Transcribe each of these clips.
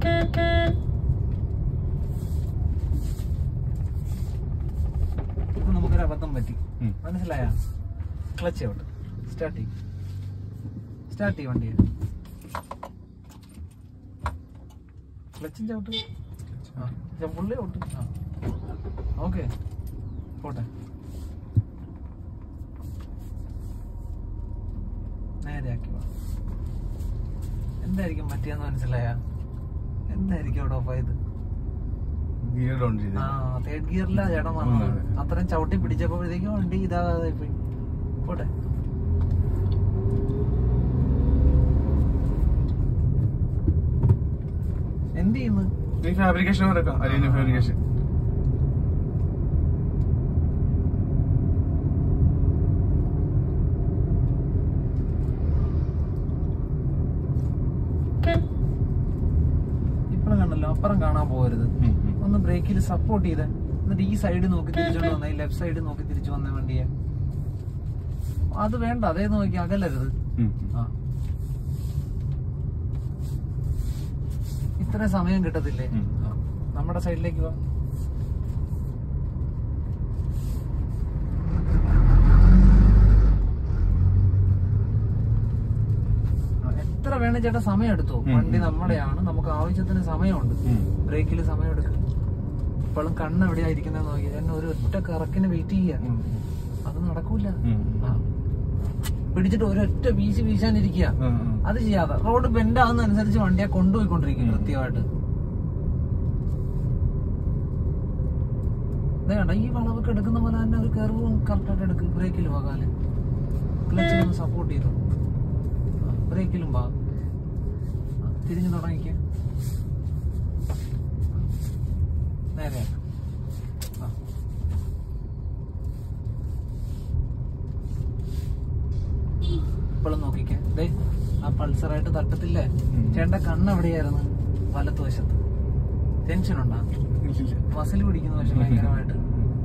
ഇപ്പൊ നമുക്കൊരു അബദ്ധം പറ്റി ഉം. മനസ്സിലായ ക്ലച്ച് ഔട്ട് സ്റ്റാർട്ട് ചെയ്യും സ്റ്റാർട്ട് ചെയ്യും വണ്ടിയെ ക്ലച്ചും ചവിട്ട് ആ ചെ- പുള്ളി ഔട്ട് ആ ഓക്കെ പോട്ടെ നേരെയാക്കി വാ എന്തായിരിക്കും പറ്റിയെന്ന് മനസ്സിലായ എന്തായിരിക്കും അവിടെ ഓഫായത് ഗിയർ ഡൗൺ ചെയ്ത് ആ തേർഡ് ഗിയറിലാ ചേട്ടൻ വന്നത് ഉം. അത്രയും ചവിട്ടി പിടിച്ചപ്പോഴത്തേക്കും വണ്ടി ഇതാകാതെ പോയി പോട്ടെ എന്ത് ചെയ്യുന്നു നീ ഫാബ്രിക്കേഷൻ നടക്കാം അലീന ഫാബ്രിക്കേഷൻ ഇപ്പഴും കണ്ടല്ലോ അപ്പുറം കാണാൻ പോകരുത് ഒന്ന് ബ്രേക്കിൽ സപ്പോർട്ട് ചെയ്തേ എന്നിട്ട് ഈ സൈഡ് നോക്കി തിരിച്ചോണ്ട് വന്നേ ഈ ലെഫ്റ്റ് സൈഡ് നോക്കി തിരിച്ചു വന്ന വണ്ടിയെ അത് വേണ്ട അതേ നോക്കി അകലരുത് ആ ഇത്ര സമയം കിട്ടത്തില്ലേ ഉം. ആ. നമ്മുടെ സൈഡിലേക്ക് വാ ആ, എത്ര വേണം ചേട്ടാ സമയം എടുത്തോ ഉം. വണ്ടി നമ്മുടെയാണ് നമുക്ക് ആവശ്യത്തിന് സമയമുണ്ട് ബ്രേക്കിൽ സമയം എടുക്കും ഇപ്പോഴും കണ്ണ് എവിടെയാ ഇരിക്കുന്നത് നോക്കി എന്നെ ഒരു ഒറ്റ കറക്കിന് വെയിറ്റ് ചെയ്യാ അത് നടക്കൂല ആ. പിടിച്ചിട്ട് ഒരൊറ്റ വീശി വീശാനിരിക്കുക അത് ചെയ്യാതെ റോഡ് ബെൻഡ് ആവുന്നതനുസരിച്ച് വണ്ടിയെ കൊണ്ടുപോയിക്കൊണ്ടിരിക്കും ഉം. കൃത്യമായിട്ട് ദേ കണ്ടോ ഈ വളവൊക്കെ എടുക്കുന്ന പോലെ തന്നെ ഒരു കർവും കറക്റ്റായിട്ട് എടുക്കും ബ്രേക്കിൽ പോകാല് ക്ലച്ചിൽ സപ്പോർട്ട് ചെയ്തു ബ്രേക്കിലും പാ ആ, തിരിഞ്ഞു തുടങ്ങിക്ക നേരെ ആ ഇപ്പോഴും നോക്കിക്കേ ദേ ആ പൾസറായിട്ട് തട്ടത്തില്ലേ ഉം. ചേട്ടന്റെ കണ്ണ് എവിടെയായിരുന്നു വലത്ത് വശത്ത് ടെൻഷൻ ഉണ്ടാ മസിൽ പിടിക്കുന്ന പക്ഷെ ഭയങ്കരമായിട്ട്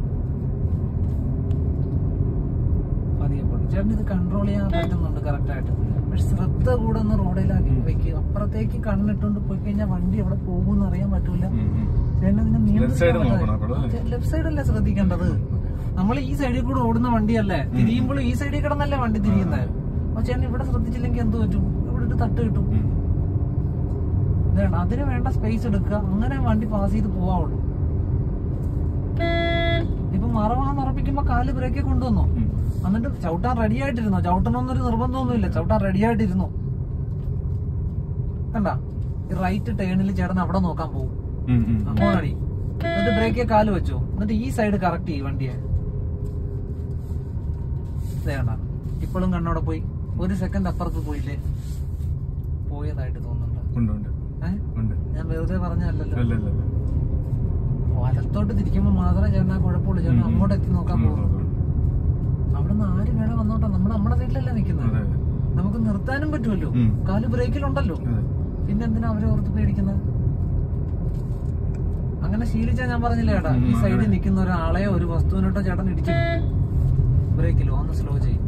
പതിയെ പോട്ടെ ചേട്ടൻ ഇത് കൺട്രോൾ ചെയ്യാൻ പറ്റുന്നുണ്ട് കറക്റ്റ് ആയിട്ട് പക്ഷെ ശ്രദ്ധ കൂടെ ഒന്ന് റോഡിലാക്കി വെക്കുക അപ്പുറത്തേക്ക് കണ്ണിട്ടുകൊണ്ട് പോയി കഴിഞ്ഞാൽ വണ്ടി എവിടെ പോകുമെന്ന് അറിയാൻ പറ്റൂല ചേട്ടൻ ഇതിനെ Left side നോക്കണം അപ്പോൾ അല്ലേ? ലെഫ്റ്റ് സൈഡ് അല്ലേ ശ്രദ്ധിക്കേണ്ടത് നമ്മൾ ഈ സൈഡിൽ കൂടെ ഓടുന്ന വണ്ടിയല്ലേ തിരിയുമ്പോൾ ഈ സൈഡിൽ കിടന്നല്ലേ വണ്ടി തിരിയുന്നത് അപ്പൊ ചേട്ടൻ ഇവിടെ ശ്രദ്ധിച്ചില്ലെങ്കിൽ എന്ത് പറ്റും ഇവിടെ ഒരു തട്ട് കിട്ടും വേണ്ട അതിന് വേണ്ട സ്പേസ് എടുക്കുക അങ്ങനെ വണ്ടി പാസ് ചെയ്ത് പോവാവുള്ളൂ ഇപ്പൊ മറവാന്ന് ഉറപ്പിക്കുമ്പോ കാല് ബ്രേക്കെ കൊണ്ടുവന്നു എന്നിട്ട് ചവിട്ടാൻ റെഡി ആയിട്ടിരുന്നോ ചവിട്ടണമെന്നൊരു നിർബന്ധമൊന്നുമില്ല ചവിട്ടാൻ റെഡി ആയിട്ടിരുന്നു കണ്ട ഈ റൈറ്റ് ടേണിൽ ചേട്ടൻ അവിടെ നോക്കാൻ പോകും ഹോണടി എന്നിട്ട് ബ്രേക്കെ കാല് വെച്ചു എന്നിട്ട് ഈ സൈഡ് കറക്റ്റ് ചെയ്യും വണ്ടിയെ വേണ്ട ഇപ്പോഴും കണ്ണോടെ പോയി ഒരു സെക്കൻഡ് അപ്പുറത്ത് പോയില്ലേ പോയതായിട്ട് തോന്നുന്നുണ്ട് ഉണ്ട് ഉണ്ട് ഏഹ് ഉണ്ട് ഞാൻ വെറുതെ പറഞ്ഞല്ലോ അല്ല അല്ല അല്ല വലത്തോട്ട് തിരിക്കുമ്പോ മാത്രമേ ചേട്ടൻ ആ കുഴപ്പമുള്ളൂ ചേട്ടൻ ഉം. അങ്ങോട്ട് എത്തി നോക്കാൻ ഉം, പോകുന്നു ഉം, അവിടെ നിന്ന് ആര് വേണം വന്നോട്ടെ നമ്മൾ നമ്മുടെ സൈഡിലല്ലേ നിൽക്കുന്നത് അതെ, അതെ. നമുക്ക് നിർത്താനും പറ്റുമല്ലോ ഉം. കാല് ബ്രേക്കിലുണ്ടല്ലോ അതെ. പിന്നെ എന്തിനാ അവരെ ഓർത്ത് പേടിക്കുന്നത് അങ്ങനെ ശീലിച്ചാ ഞാൻ പറഞ്ഞില്ലേ ചേട്ടാ ഈ ഉം, സൈഡിൽ അതെ. നിൽക്കുന്ന ഒരാളെയോ ഒരു വസ്തുവിനോട്ടോ ചേട്ടൻ ഇടിച്ചു ബ്രേക്കിലോ ഒന്ന് സ്ലോ ചെയ്യും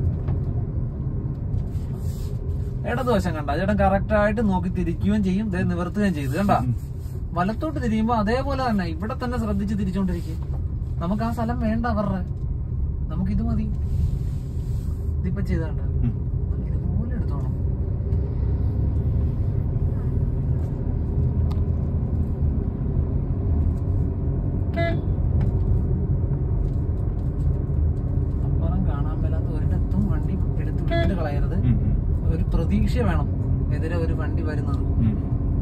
ഇടതുവശം കണ്ട ചേട്ടൻ കറക്റ്റ് ആയിട്ട് നോക്കി തിരിക്കുകയും ചെയ്യും ദേ നിവർത്തുകയും ചെയ്തു കണ്ട ഉം. വലത്തോട്ട് തിരിയുമ്പോ അതേപോലെ തന്നെ ഇവിടെ തന്നെ ശ്രദ്ധിച്ച് തിരിച്ചോണ്ടിരിക്കും നമുക്ക് ആ സ്ഥലം വേണ്ട അവരുടെ നമുക്ക് ഇത് മതി ഇതിപ്പോ ചെയ്താണ്ട ഉം. ഇതുപോലെ എടുത്തോണം അപ്പുറം കാണാൻ മേലാത്ത ഒരിടത്തും വണ്ടി എടുത്ത് വിട്ട് കളയരുത് ഉം, ഉം. ഒരു പ്രതീക്ഷ വേണം എതിരെ ഒരു വണ്ടി വരുന്നത് ഉം.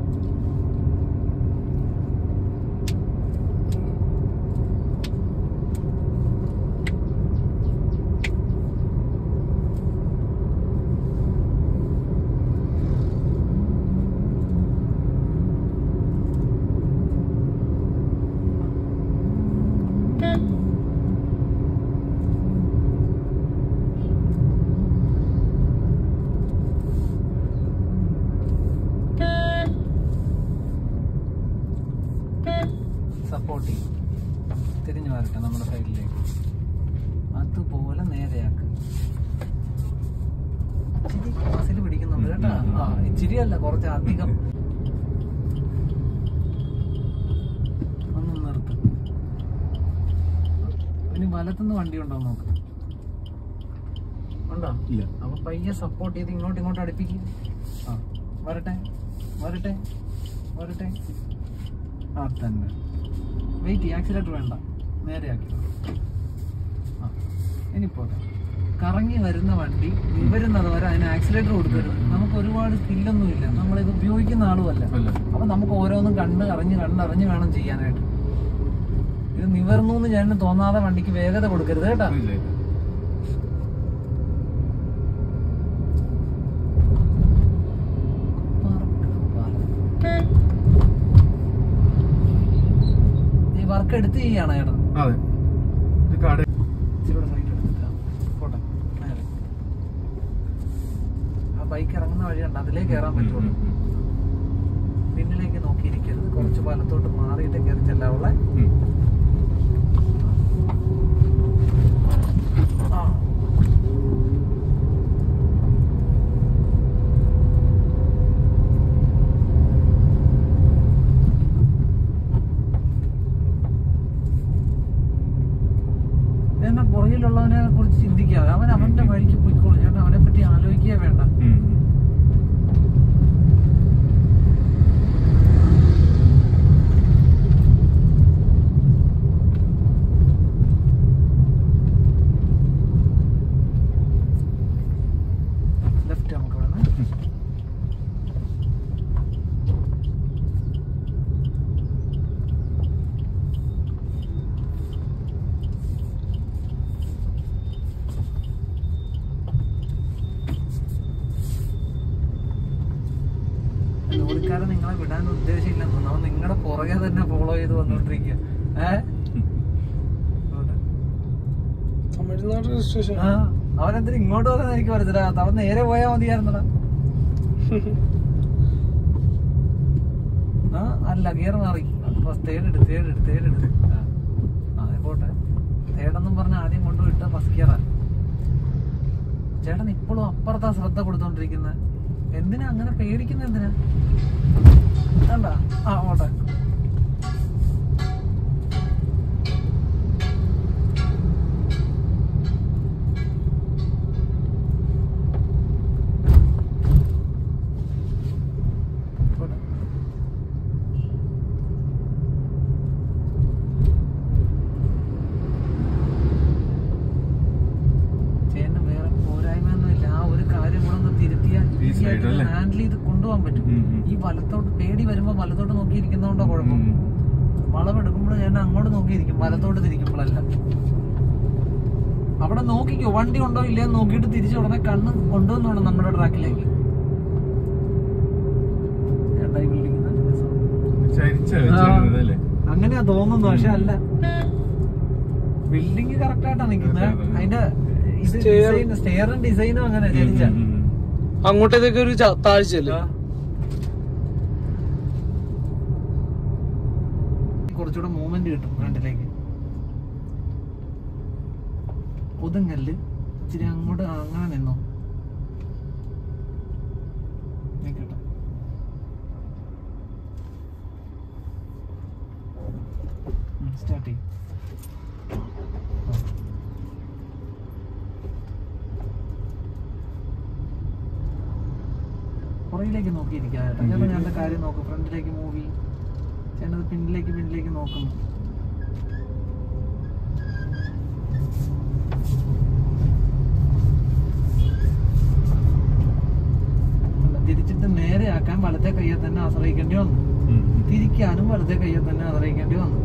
സപ്പോർട്ട് ചെയ്യും തിരിഞ്ഞു വരട്ടെ നമ്മുടെ സൈഡിലേക്ക് അതുപോലെ നേരെയാക്ക് ഇച്ചിരി മസിൽ പിടിക്കുന്നുണ്ട് കേട്ടാ ആ ഇച്ചിരി അല്ല കുറച്ച് അധികം വലത്തുനിന്ന് വണ്ടി ഉണ്ടോ എന്ന് നോക്ക് ഉണ്ടോ ഇല്ല അപ്പൊ പയ്യെ സപ്പോർട്ട് ചെയ്ത് ഇങ്ങോട്ട് ഇങ്ങോട്ട് അടുപ്പിക്കും ആ വരട്ടെ വരട്ടെ വരട്ടെ ആ തന്നെ വെയിറ്റ് ആക്സിലേറ്റർ വേണ്ട നേരെയാക്കി ആ ഇനി പോട്ടെ കറങ്ങി വരുന്ന വണ്ടി നിവരുന്നത് വരെ അതിന് ആക്സിലേറ്റർ കൊടുക്കരുത് നമുക്ക് ഒരുപാട് സ്കില്ലൊന്നുമില്ല നമ്മളിത് ഉപയോഗിക്കുന്ന ആളുമല്ല അല്ല അപ്പൊ നമുക്ക് ഓരോന്നും കണ്ണ് അറിഞ്ഞ് കണ്ടറിഞ്ഞ് വേണം ചെയ്യാനായിട്ട് ഇത് നിവർന്നു എന്ന് ഞാൻ തോന്നാതെ വണ്ടിക്ക് വേഗത കൊടുക്കരുത് കേട്ടാ ഇല്ല ഇല്ല ഈ വർക്ക് എടുത്ത് ചെയ്യാണ് ചേട്ടൻ അതെ ഇത് കട ഇച്ചിരി സൈഡ് എടുത്തിട്ട് പോട്ടെ നേരെ ആ ബൈക്ക് ഇറങ്ങുന്ന വഴി ഉണ്ട് അതിലേ കയറാൻ പറ്റുള്ളൂ പിന്നിലേക്ക് നോക്കിയിരിക്കരുത് കുറച്ച് വലത്തോട്ട് മാറിയിട്ട് കയറി ചെല്ലാവുള്ള ആ എന്നാ പുറകിലുള്ളവനെ കുറിച്ച് ചിന്തിക്കാതെ അവൻ അവന്റെ വഴിക്ക് പോയിക്കോളും ചേട്ടാ അവനെ പറ്റി ആലോചിക്കുക വേണ്ട ലെഫ്റ്റ് നമുക്ക് വേണം ലോറിക്കാരൻ നിങ്ങളെ വിടാൻ ഉദ്ദേശമില്ലെന്ന് തോന്നുന്നു അവൻ നിങ്ങളുടെ പുറകെ തന്നെ ഫോളോ ചെയ്ത് വന്നോണ്ടിരിക്കുക ഏഹ് തമിഴ്നാട് രജിസ്ട്രേഷൻ ആ അവനെന്തിനും ഇങ്ങോട്ട് വരുന്ന എനിക്ക് മനസ്സിലാകാത്ത അവൻ നേരെ പോയാ മതിയായിരുന്നടാ ആ അല്ല ഗിയർ മാറി ഫസ്റ്റ് തേടെടുത്ത് തേടെടുത്ത് തേടെടുത്ത് ആ അതെ പോട്ടെ തേടെന്നും പറഞ്ഞ ആദ്യം കൊണ്ടുവിട്ട ഫസ്റ്റ് ഗിയറാ ചേട്ടൻ ഇപ്പോഴും അപ്പുറത്താ ശ്രദ്ധ കൊടുത്തോണ്ടിരിക്കുന്നത് എന്തിനാ അങ്ങനെ പേടിക്കുന്ന എന്തിനാ വേണ്ട ആ ഓട്ടെ പോട്ടെ ചേട്ടന് വേറെ പോരായ്മയൊന്നുമില്ല ആ ഒരു കാര്യം കൂടെ ഒന്ന് തിരുത്തിയാൽ ഈ side അല്ലേ? ഹാൻഡിൽ ചെയ്ത് കൊണ്ടുപോകാൻ പറ്റും ഉം, ഉം. ഈ വലത്തോട്ട് പേടി വരുമ്പോ വലത്തോട്ട് നോക്കിയിരിക്കുന്നതുകൊണ്ടോ കുഴപ്പം വളവെടുക്കുമ്പോൾ ഞാൻ അങ്ങോട്ട് നോക്കിയിരിക്കും വലത്തോട്ട് തിരിക്കുമ്പോഴല്ല അവിടെ നോക്കിക്കോ വണ്ടി ഉണ്ടോ ഇല്ലയോ നോക്കിയിട്ട് തിരിച്ച് ഉടനെ കണ്ണ് കൊണ്ടുവന്നോണം നമ്മുടെ ട്രാക്കിലേക്ക് ചേട്ടാ, ഈ building നല്ല രസമാണ്. ചരിച്ച ആ. വെച്ചിരുന്നതല്ലേ അങ്ങനെയാ തോന്നുന്നു പക്ഷെ അല്ല ബിൽഡിംഗ് കറക്റ്റ് ആയിട്ടാ നിക്കുന്നത് അതെ, അതെ. അതിന്റെ ഇത് Stair- ഡിസൈൻ സ്റ്റെയറും ഡിസൈനും അങ്ങനെ ചരിച്ച ഉം, ഉം, ഉം. അങ്ങോട്ടേക്ക് ഒരു ച- താഴ്ചയല്ലേ കുറച്ചുകൂടെ മൂവ്മെന്റ് കിട്ടും ഫ്രണ്ടിലേക്ക് ഒതുങ്ങല്ല് ഇച്ചിരി അങ്ങോട്ട് അങ്ങനെ നിന്നോ നിക്കട്ടെ സ്റ്റാർട്ട് ചെയ്യും പുറകിലേക്ക് നോക്കിയിരിക്കുക ചേട്ടാ ചേട്ടാ ഞാൻ എൻ്റെ കാര്യം നോക്കും ഫ്രണ്ടിലേക്ക് മൂവി ചേട്ടത് പിന്നിലേക്ക് പിന്നിലേക്ക് നോക്കുന്നു അല്ല, തിരിച്ചിട്ട് നേരെ ആക്കാൻ വലത്തെ കയ്യെ തന്നെ ആശ്രയിക്കേണ്ടി വന്നു ഉം, ഉം. തിരിക്കാനും വലത്തെ കയ്യെ തന്നെ ആശ്രയിക്കേണ്ടി വന്നു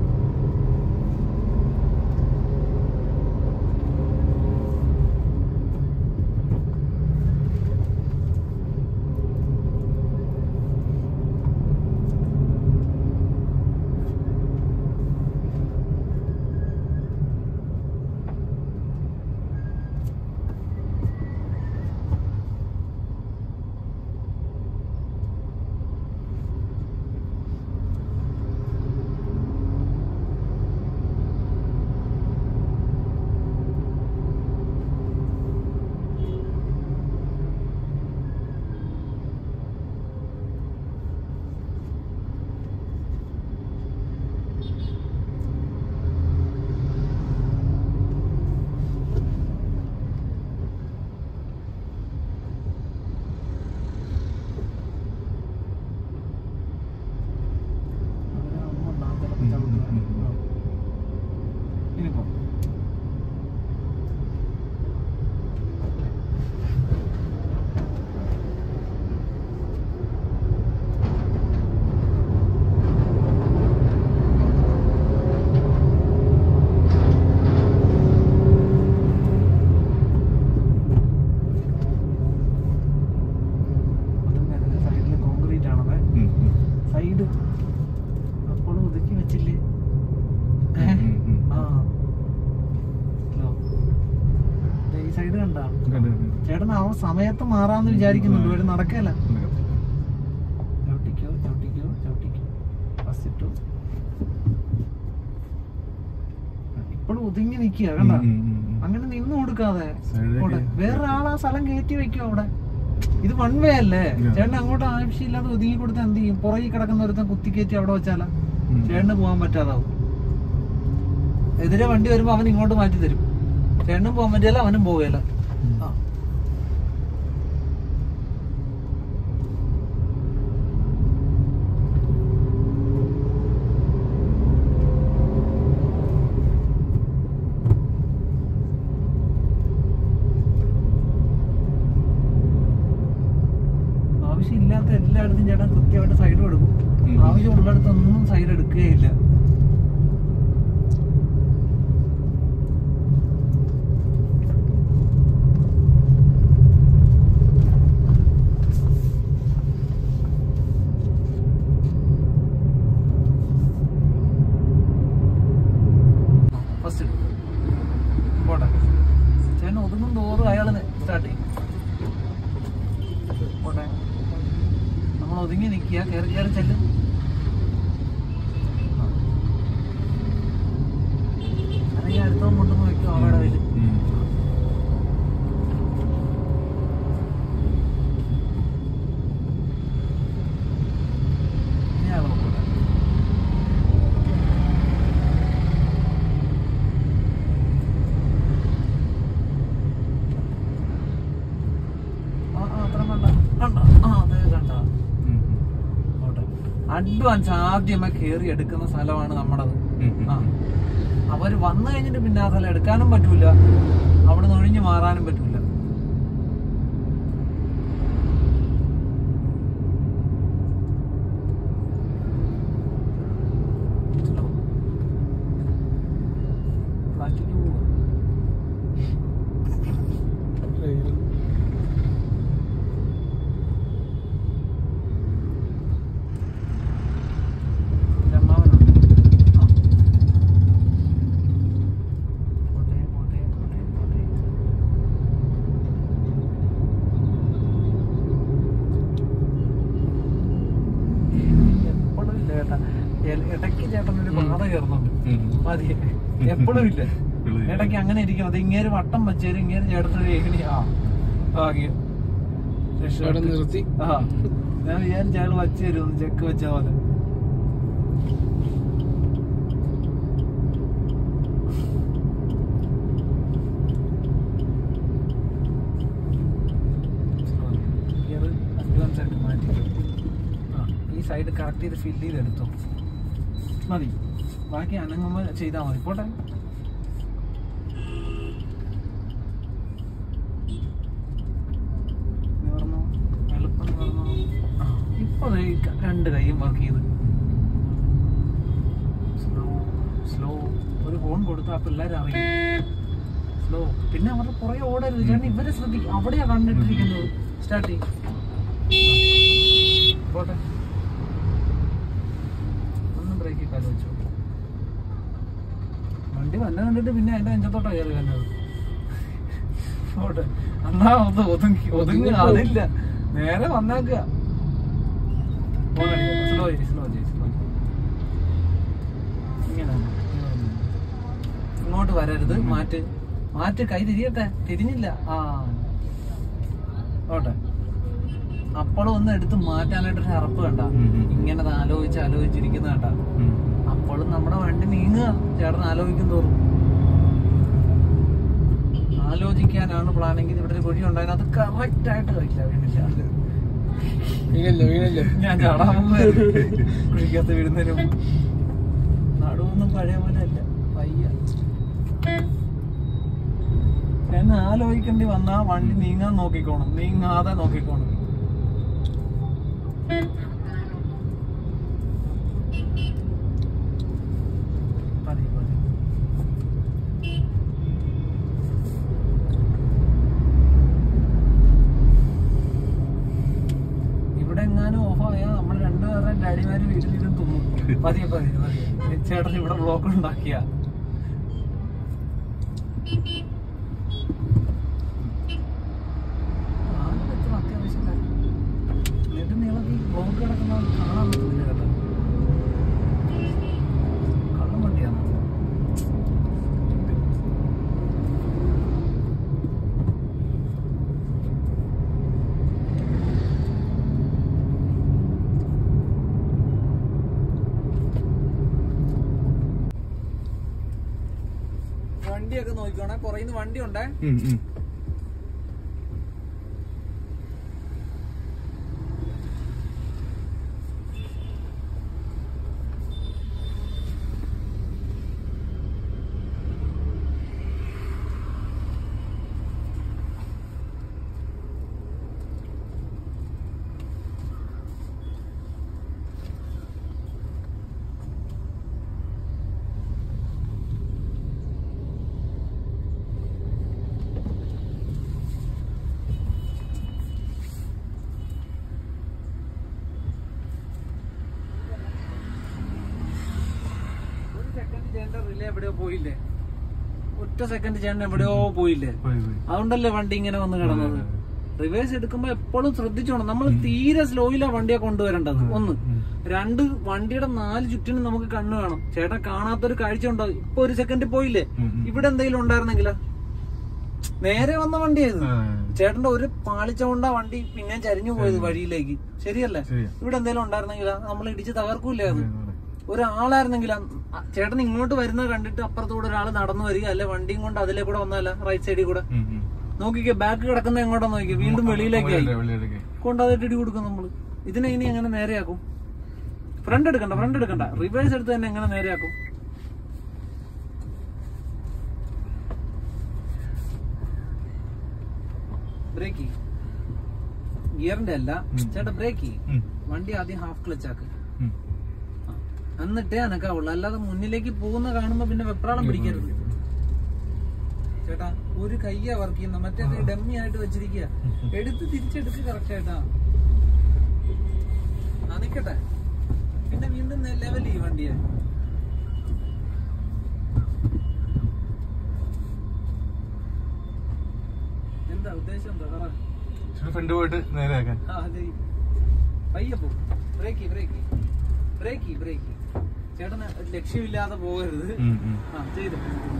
സൈഡ് അപ്പോൾ ഒതുക്കി വെച്ചില്ലേ ഏ? ഉം, ഉം. ആ ഹലോ. ദേ ഈ സൈഡ് കണ്ട കണ്ടു, കണ്ടു. ചേട്ടൻ ആ സമയത്ത് മാറാന്ന് വിചാരിക്കുന്നുണ്ട് ഒരു നടക്കല്ല കണ്ടു. ചവിട്ടിക്കോ ചവിട്ടിക്കോ ചവിട്ടിക്കോ ബസ് ഇട്ടു ഇപ്പോഴും ഒതുങ്ങി നിക്കുക കണ്ട ഉം, ഉം, ഉം, ഉം. അങ്ങനെ നിന്ന് കൊടുക്കാതെ സൈഡിലേക്ക് അവിടെ. വേറെ ആൾ ആ സ്ഥലം കയറ്റി വെക്കും അവിടെ ഇത് വൺ വേ അല്ലേ ഇല്ല. ചേട്ടൻ അങ്ങോട്ട് ആവശ്യമില്ലാതെ ഒതുങ്ങി കൊടുത്ത് എന്ത് ചെയ്യും പുറകിൽ കിടക്കുന്ന ഒരുത്തൻ കുത്തി കയറ്റി അവിടെ വെച്ചാലാ ഉം. ചേട്ടന് പോകാൻ പറ്റാതാവും എതിരെ വണ്ടി വരുമ്പോ അവൻ ഇങ്ങോട്ട് മാറ്റി തരും ചേട്ടനും പോകാൻ പറ്റില്ല അവനും പോവുകയില്ല ആ ആവശ്യമില്ലാത്ത എല്ലായിടത്തും ചേട്ടൻ കൃത്യമായിട്ട് സൈഡ് കൊടുക്കും ഉം. ആവശ്യമുള്ളിടത്തൊന്നും സൈഡ് എടുക്കുകയില്ല ഫസ്റ്റ് പോട്ടെ ചേട്ടൻ ഒതുങ്ങും തോറും അയാൾ സ്റ്റാർട്ട് ചെയ്യും പോട്ടെ നമ്മൾ ഒതുങ്ങി നിൽക്കുക കയറി കയറി ചെല്ലും അല്ലെങ്കിൽ അടുത്തവൻ കൊണ്ടുവന്ന് വെക്കും അവിടെ വരും ഉം. ഇനി ആളെ നോക്കൂല. ആ, ആ, അത്രയും വേണ്ട. കണ്ടോ? ആ, ദേ കണ്ടോ? ഉം, പോട്ടെ. അഡ്വാൻസ് ആദ്യമേ കയറി എടുക്കുന്ന സ്ഥലമാണ് നമ്മുടേത് ഉം, ഉം. ആ അവര് വന്നു കഴിഞ്ഞിട്ട് പിന്നെ ആ സ്ഥലം എടുക്കാനും പറ്റൂല അവിടെ നിന്ന് ഒഴിഞ്ഞു മാറാനും പറ്റൂല Slow. Plastic പോവാ. രണ്ടാമനാണ്. ആ. പോട്ടെ, പോട്ടെ, പോട്ടെ, പോട്ടെ. എപ്പോഴും ഇല്ല ചേട്ടാ എ- ഇടയ്ക്ക് ചേട്ടൻ ഒരു ബാധ കയറുന്നുണ്ട് ഉം. മതി എപ്പോഴും ഇല്ല എപ്പോഴും ഇല്ല. ഇടയ്ക്ക് അങ്ങനെ ഇരിക്കും അത് ഇങ്ങേര് വട്ടം വെച്ചേരും ഇങ്ങേര് ചേട്ടനൊരു ഏകണി ആ ഭാഗ്യം അവിടെ രക്ഷപ്പെട്ടു. നിർത്തി ആ ഞാൻ വിചാരിച്ച അയാൾ വച്ചു തരും ചെക്ക് വെച്ച പോലെ Gear advance ആയിട്ട് മാറ്റിക്കോ. ആ, ഈ സൈഡ് കറക്റ്റ് ചെയ്ത് ഫില്ല് ചെയ്തെടുത്തോ മതി ബാക്കി അനങ്ങുമ്പോൾ ചെയ്താൽ മതി പോട്ടെ നിവർന്നോ എളുപ്പം നിവർന്നോ ആ, ഇപ്പൊ ദേ ഈ ക- രണ്ട് കൈയും വർക്ക് ചെയ്ത് സ്ലോ സ്ലോ ഒരു ഹോൺ കൊടുത്ത് ആ പിള്ളേർ അറിയും സ്ലോ പിന്നെ അവരുടെ പുറകെ ഓടരുത് ചേട്ടൻ ഇവരെ ശ്രദ്ധിക്കും അവിടെയാ കണ്ടിട്ടിരിക്കുന്നത് സ്റ്റാർട്ട് ചെയ്യും പോട്ടെ ഒന്ന് ബ്രേക്ക് കാലം വെച്ചു വണ്ടി വന്ന കണ്ടിട്ട് പിന്നെ അതിന്റെ അഞ്ചത്തോട്ടാ കയറി വന്നത് പോട്ടെ എന്നാ ഒന്ന് ഒതുങ്ങി ഒതുങ്ങി അതില്ല നേരെ വന്നേക്കുക സ്ലോ ചെയ്ത് സ്ലോ ചെയ്ത് സ്ലോ ഇങ്ങനെ തന്നെ, ഇങ്ങനെ തന്നെ. ഇങ്ങോട്ട് വരരുത് മാറ്റ് മാറ്റ് കൈ തിരിയട്ടെ തിരിഞ്ഞില്ല ആ ഓട്ടെ അപ്പോഴും ഒന്ന് എടുത്ത് മാറ്റാനായിട്ടൊരു അറപ്പ് കണ്ട ഉം, ഉം. ഇങ്ങനെ അത് ആലോചിച്ച് ആലോചിച്ചിരിക്കുന്ന കണ്ട ഉം. അപ്പോഴും നമ്മുടെ വണ്ടി നീങ്ങുക ചേട്ടൻ ആലോചിക്കും തോറും ആലോചിക്കാനാണ് പ്ലാനെങ്കിൽ ഇവിടെ ഒരു കുഴി ഉണ്ടായത് അത് കറക്റ്റ് ആയിട്ട് കഴിക്കില്ല വീണില്ല വീണില്ല വീണില്ല ഞാൻ ചാടാൻ പോകുമ്പോ കുഴിക്കകത്ത് വീഴുന്നതിന് മുമ്പ് നടുവൊന്നും പഴയ പോലെ അല്ല വയ്യ ഞാൻ ആലോചിക്കേണ്ടി വന്നാ വണ്ടി നീങ്ങാൻ നോക്കിക്കോണം നീങ്ങാതെ നോക്കിക്കോണം പതി, പതി. ഇവിടെ എങ്ങാനും ഓഫായാൽ നമ്മൾ രണ്ടുപേരുടെ ഡാഡിമാര് ഫ്രണ്ടിലിരും തുമ്മും പതിയെ പതിയെ പതിയെ ചേട്ടൻ ഇവിടെ ബ്ലോക്ക് ഉണ്ടാക്കിയ അത്യാവശ്യം നെടുനീളത്തിൽ ബ്ലോക്ക് കിടക്കുന്ന കാണാൻ പറ്റുന്നില്ല കേട്ടോ കള്ളം വണ്ടിയാണ് വണ്ടിയൊക്കെ നോക്കിക്കോണേ പുറകിന്ന് വണ്ടി ഉണ്ടേ ഉം, ഉം. ഒരു സെക്കൻഡ് ചേട്ടൻ റിലേ എവിടെയോ പോയില്ലേ ഒറ്റ സെക്കൻഡ് ചേട്ടൻ എവിടെയോ പോയില്ലേ പോയി, പോയി. അതുകൊണ്ടല്ലേ വണ്ടി ഇങ്ങനെ വന്ന് കിടന്നത് അതെ, റിവേഴ്സ് എടുക്കുമ്പോ എപ്പോഴും ശ്രദ്ധിച്ചോണം നമ്മൾ തീരെ സ്ലോയിലാ വണ്ടിയെ കൊണ്ടുവരേണ്ടത് ഒന്ന് ഉം. രണ്ട് വണ്ടിയുടെ നാല് ചുറ്റിനും നമുക്ക് കണ്ണ് വേണം ചേട്ടൻ കാണാത്തൊരു കാഴ്ച ഉണ്ടോ ഇപ്പൊ ഒരു സെക്കൻഡ് പോയില്ലേ ഉം, ഉം. ഇവിടെ എന്തെങ്കിലും ഉണ്ടായിരുന്നെങ്കിലോ നേരെ വന്ന വണ്ടിയായത് ആ, ചേട്ടന്റെ ഒരു പാളിച്ച കൊണ്ടാ വണ്ടി പിന്നെയും ചരിഞ്ഞു പോയത് വഴിയിലേക്ക് ശരിയല്ലേ ശരിയാ. ഇവിടെ എന്തെങ്കിലും ഉണ്ടായിരുന്നെങ്കിലോ നമ്മൾ ഇടിച്ച് തകർക്കൂലേ അത് അതെ, അതെ. ഒരാളായിരുന്നെങ്കിൽ ചേട്ടൻ ഇങ്ങോട്ട് വരുന്നത് കണ്ടിട്ട് അപ്പുറത്തൂടെ ഒരാൾ നടന്നു വരിക അല്ലെ വണ്ടിയും കൊണ്ട് അതിലെ കൂടെ വന്നല്ല റൈറ്റ് സൈഡിൽ കൂടെ ഉം, ഉം. നോക്കിക്കേ ബാക്ക് കിടക്കുന്ന എങ്ങോട്ടാ നോക്കിക്കേ വീണ്ടും വെളിയിലേക്കായി വെളിയിലേക്ക്, വെളിയിലേക്ക്. കൊണ്ടതിട്ട് ഇടി കൊടുക്കും നമ്മള് ഇതിനെ ഇനി എങ്ങനെ നേരെയാക്കും ഫ്രണ്ട് എടുക്കണ്ട ഫ്രണ്ട് എടുക്കണ്ട റിവേഴ്സ് എടുത്ത് തന്നെ എങ്ങനെ നേരെയാക്കും ബ്രേക്ക് ഗിയറിന്റെ അല്ല ഉം. ചേട്ടാ ബ്രേക്ക് ഉം, വണ്ടി ആദ്യം ഹാഫ് ക്ലച്ച് ആക്ക് ഉം. ആ. എന്നിട്ടേ അനക്കാവുള്ളൂ അല്ലാതെ മുന്നിലേക്ക് പോകുന്ന കാണുമ്പോ പിന്നെ വെപ്രാളം പിടിക്കരുത് ചേട്ടാ ഒരു കയ്യാ വർക്ക് ചെയ്യുന്ന മറ്റേ ഡമ്മി ആയിട്ട് വെച്ചിരിക്കുക എടുത്ത് തിരിച്ചെടുക്ക് കറക്റ്റ് ആയിട്ടാ ആ നിക്കട്ടെ പിന്നെ വീണ്ടും ലെവൽ ഈ വണ്ടിയെ എന്താ ഉദ്ദേശം എന്താ പറ ഇച്ചിരി ഫ്രണ്ട് പോയിട്ട് നേരെ ആക്കാൻ ആ അതെ പയ്യെ പോ ബ്രേക്ക് ബ്രേക്ക് ബ്രേക്ക് ബ്രേക്ക് ചേട്ടന് ഒരു ലക്ഷ്യമില്ലാതെ പോകരുത് ഉം, ഉം. ആ ചെയ്തു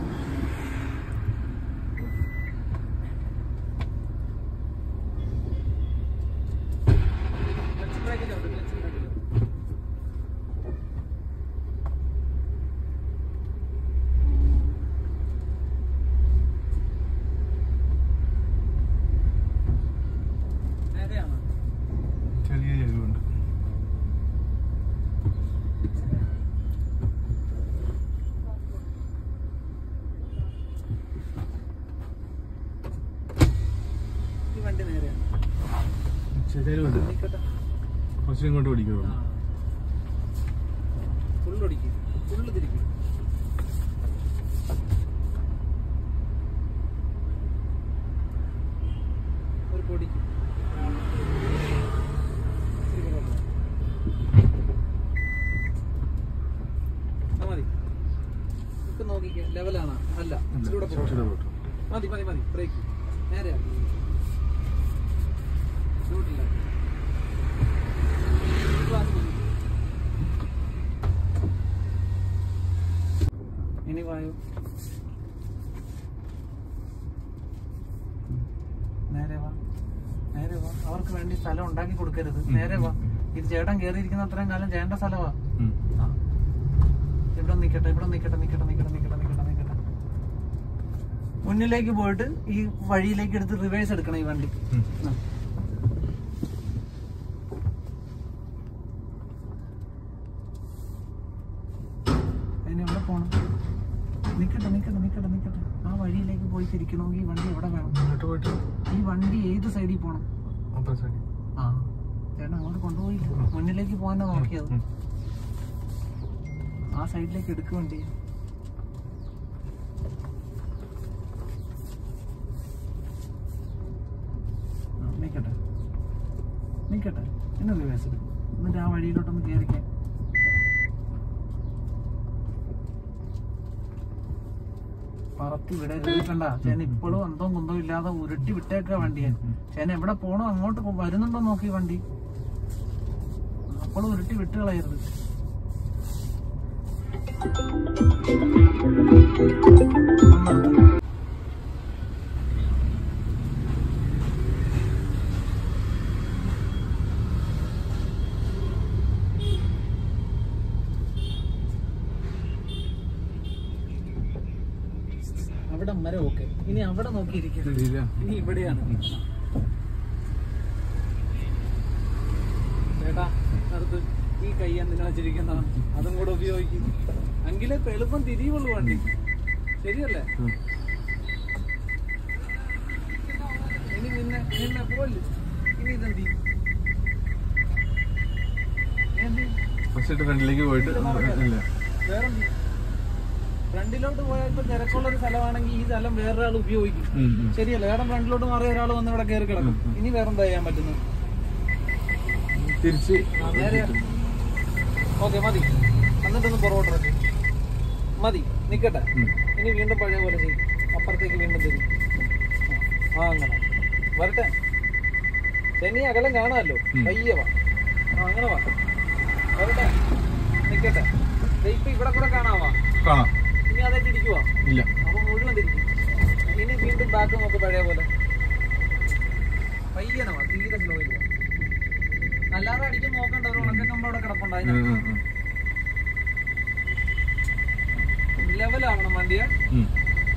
ക്ലച്ച് ബ്രേക്ക് ചവിട്ട്, ക്ലച്ച് ബ്രേക്ക് ചവിട്ട്. നേരെയാണോ ചെറിയ ചെരുവുണ്ട് ഈ വണ്ടി നേരെയാണ് ചെരുവുണ്ട് നിക്കട്ടെ കുറച്ചും ഇങ്ങോട്ട് പിടിക്കുള്ളൂ ഫുള്ളൊടിക്കും ഫുള്ള് തിരിക്കും ഒരു പൊടിക്ക് ഇച്ചിരി കൂടെ ഉള്ളു. ആ മതി ഇപ്പൊ നോക്കിക്കേ ലെവലാണോ അല്ല ഇച്ചിരി കൂടെ പോകണം. ഇച്ചിരി പോട്ടെ. മതി മതി മതി ബ്രേക്ക് നേരെയാ ചൂടില്ല ഗ്ലാസ് മതി. ഇനി വായു നേരെ വാ നേരെ വാ അവർക്ക് വേണ്ടി സ്ഥലം ഉണ്ടാക്കി കൊടുക്കരുത് നേരെ വാ ഇത് ചേട്ടൻ കയറിയിരിക്കുന്ന അത്രയും കാലം ചേട്ടന്റെ സ്ഥലമാ ഉം. ആ. ഇവിടെ നിക്കട്ടെ ഇവിടെ നിക്കട്ടെ നിക്കട്ടെ നിക്കട്ടെ നിക്കട്ടെ നിക്കട്ടെ നിക്കട്ടെ മുന്നിലേക്ക് പോയിട്ട് ഈ വഴിയിലേക്ക് എടുത്ത് റിവേഴ്സ് എടുക്കണം ഈ വണ്ടി ഉം. ആ. അതിന് എവിടെ പോണം നിക്കട്ടെ നിക്കട്ടെ നിക്കട്ടെ നിക്കട്ടെ ആ വഴിയിലേക്ക് പോയി തിരിക്കണമെങ്കിൽ ഈ വണ്ടി എവിടെ വേണം ഇങ്ങോട്ട് പോയിട്ട് ഈ വണ്ടി ഏത് സൈഡിൽ പോണം അപ്പുറത്തെ side. ആ ചേട്ടൻ അങ്ങോട്ട് കൊണ്ടുപോയില്ല മുന്നിലേക്ക് പോകാനാ നോക്കിയത് ഉം. ആ സൈഡിലേക്ക് എടുക്കുക വണ്ടി ആ, നിക്കട്ടെ നിക്കട്ടെ എന്നെ റിവേഴ്സ് എടുക്കും എന്നിട്ട് ആ വഴിയിലോട്ടൊന്ന് കയറിക്കാൻ പറത്തി വിടരുത് കണ്ട ചേന ഇപ്പോഴും അന്തവും കുന്തവും ഇല്ലാതെ ഉരുട്ടി വിട്ടേക്ക വണ്ടിയെ ചേന എവിടെ പോണോ അങ്ങോട്ട് പോ- വരുന്നുണ്ടോ നോക്കി വണ്ടി അപ്പോഴും ഉരുട്ടി വിട്ട് കളയരുത് അവിടെ മരം ഓക്കെ ഇനി അവിടെ നോക്കിയിരിക്കും ഇല്ല ഇനി ഇവിടെയാണ് ചേട്ടാ അടുത്ത് ഈ കൈ എന്തിനാ വെച്ചിരിക്കുന്ന അതും കൂടെ ഉപയോഗിക്കും എങ്കിലേ ഇപ്പൊ എളുപ്പം തിരിയുള്ളൂ വണ്ടി ശരിയല്ലേ ഉം. ഇനി നിന്നെ നിന്നെ പോലെ ഇനി ഇതെന്തി ഫസ്റ്റ് ഇട്ട് ഫ്രണ്ടിലേക്ക് പോയിട്ട് ഇല്ല വേറെന്തി ഫ്രണ്ടിലോട്ട് പോയാൽ ഇപ്പൊ തിരക്കുള്ള ഒരു സ്ഥലമാണെങ്കിൽ ഈ സ്ഥലം വേറൊരാൾ ഉപയോഗിക്കും ഉം, ഉം. ശരിയല്ല വേറെ ഫ്രണ്ടിലോട്ട് മാറി ഒരാൾ വന്ന് ഇവിടെ കയറി കിടക്കും ഉം, ഉം. ഇനി വേറെന്താ ചെയ്യാൻ പറ്റുന്നത് തിരിച്ച് ആ, നേരെ ഓക്കെ മതി എന്നിട്ടൊന്ന് പുറകോട്ടിറക്കി മതി നിക്കട്ടെ ഉം. ഇനി വീണ്ടും പഴയ പോലെ ചെയ്യും അപ്പുറത്തേക്ക് വീണ്ടും തരും ആ അങ്ങനെ വരട്ടെ ശനി അകലം കാണാമല്ലോ ഉം. പയ്യെ വാ ആ അങ്ങനെ വാ വരട്ടെ നിക്കട്ടെ ദേ ഇപ്പൊ ഇവിടെ കൂടെ കാണാവാ കാണാം ഇനി അതായിട്ട് ഇരിക്കുവാ ഇല്ല അപ്പൊ മുഴുവൻ തിരിക്കും ഇനി വീണ്ടും ബാക്ക് നോക്ക് പഴയ പോലെ പയ്യനെ വാ തീരെ സ്ലോ ഇല്ല അല്ലാതെ അടിക്കാൻ നോക്കണ്ട ഒരു ഉണക്കക്കമ്പ് അവിടെ കിടപ്പുണ്ട് ഉം, അതിന് ഉം, ഉം. ലെവലാവണം വണ്ടിയെ ഉം.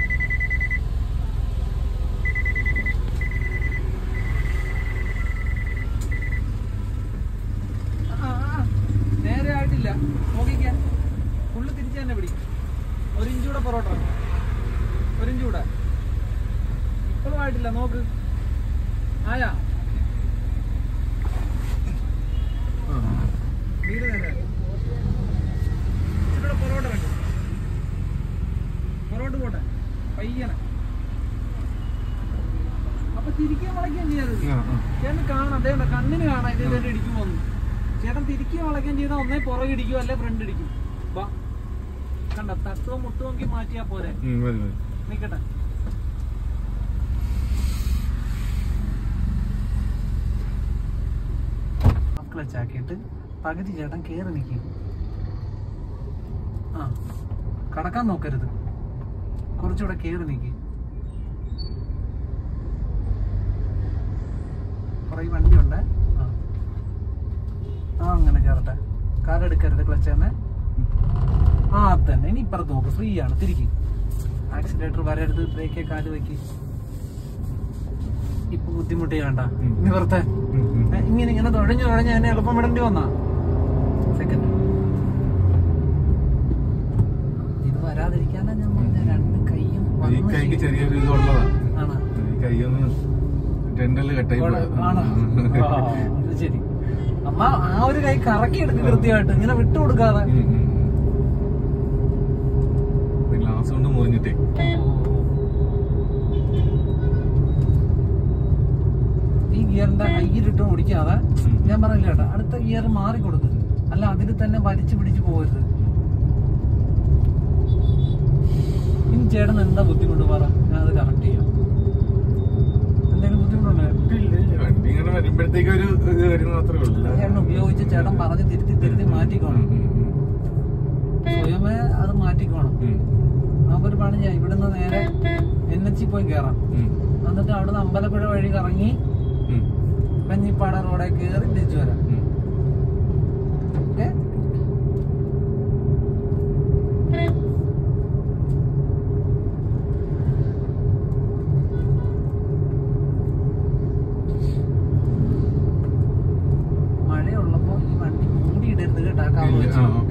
ആ, ആ, നേരെ ആയിട്ടില്ല നോക്കിക്കാൻ ഫുള്ള് തിരിച്ച് തന്നെ പിടി ഒരു ഇഞ്ചൂടെ പൊറോട്ട ഒരു ഇഞ്ചൂടെ ഇപ്പോഴും ആയിട്ടില്ല നോക്ക് ആയാ ആ. വീട് നേരെ ഇച്ചിരൂടെ പൊറോട്ട വേണ്ട പൊറോട്ട പോട്ടെ പയ്യനെ അപ്പൊ തിരിക്കാൻ വളയ്ക്കാൻ ചെയ്യരുത് ആ, ആ. ചേട്ടൻ കാണാം അതേ കണ്ണിന് കാണാം ഇത് ഇതേ ഇടിക്കുമോ ചേട്ടൻ തിരിക്കുകയും വളയ്ക്കുകയും ചെയ്താൽ ഒന്നേ പുറകെ ഇടിക്കും അല്ലെ ഫ്രണ്ട് ഇടിക്കും വാ കണ്ട തട്ടുവോ മുട്ടുവോ നോക്കി മാറ്റിയാ പോരെ ഉം, മതി മതി നിക്കട്ടെ ക്ലച്ച് ആക്കിയിട്ട് പകുതി ചേട്ടൻ കേറി നിൽക്കും ആ കടക്കാൻ നോക്കരുത് കുറച്ചുകൂടെ കേറി നിൽക്കും കുറെ വണ്ടി ഉണ്ട് ആ ആ അങ്ങനെ കയറട്ടെ കാലെടുക്കരുത് ക്ലച്ച് തന്നെ ആ അത് തന്നെ ഇനി ഇപ്പുറത്ത് നോക്ക് ഫ്രീ ആണ് തിരിക്കും ആക്സിലേറ്റർ വരരുത് ബ്രേക്ക് കാല് വെക്ക് ഇപ്പൊ ബുദ്ധിമുട്ടി വേണ്ട ഉം. നിവർത്തെ ഉം, ഉം. ഏ, ഇങ്ങനെ ഇങ്ങനെ തുഴഞ്ഞു തുഴഞ്ഞ് എന്നെ എളുപ്പം വിടേണ്ടി വന്നാ സെക്കൻഡ് ഇത് വരാതിരിക്കാനാ ഞാൻ പറഞ്ഞ രണ്ട് കൈയും ഈ വന്ന് കൈക്ക് ചെയ്യും. ചെറിയൊരു ഇത് ഉള്ളതാ ആണ് ഈ കൈ ഒന്ന് ടെൻഡറിൽ കട്ടായി ഇവിടെ പോയതാ. ആണോ ആ, അത് ശരി അമ്മ ആ ഒരു കൈ കറക്കി എടുക്കും കൃത്യമായിട്ട് ഇങ്ങനെ വിട്ടു കൊടുക്കാതെ ഉം, ഉം, ഉം. ഗ്ലാസ് കൊണ്ട് മുറിഞ്ഞിട്ടേ ഈ ഗിയറിന്റെ കയ്യിലിട്ട് ഓടിക്കാതെ ഉം. ഞാൻ പറഞ്ഞില്ല കേട്ടോ അടുത്ത ഗിയർ മാറി കൊടുക്കുക അല്ല അതിൽ തന്നെ വലിച്ചു പിടിച്ചു പോകരുത് ഇനി ചേട്ടൻ എന്താ ബുദ്ധിമുട്ട് പറ ഞാൻ അത് കറക്റ്റ് ചെയ്യാം എന്തെങ്കിലും ബുദ്ധിമുട്ടുണ്ടോ വണ്ടി ഇങ്ങനെ വരുമ്പോഴത്തേക്ക് ഒരു ഇത് വരുന്ന മാത്രമേ ഉള്ളൂ ചേട്ടൻ ഉപയോഗിച്ച് ചേട്ടൻ പറഞ്ഞ് തിരുത്തി തിരുത്തി മാറ്റിക്കോണം ഉം, ഉം, സ്വയമേ അത് മാറ്റിക്കോണം ഉം. നമുക്ക് ഒരു പണി ചെയ്യാം ഇവിടുന്ന് നേരെ എൻ എച്ച് പോയി കയറാം ഉം, എന്നിട്ട് അവിടുന്ന് അമ്പലപ്പുഴ വഴി കറങ്ങി ഉം, കഞ്ഞിപ്പാട റോഡെ കയറി തിരിച്ചു വരാം ഉം. ഓക്കെ മഴയുള്ളപ്പോ ഈ വണ്ടി മൂടിയിടരുത് കേട്ടാ കാറ് ഇല്ല, വെച്ച് ആ, ആ.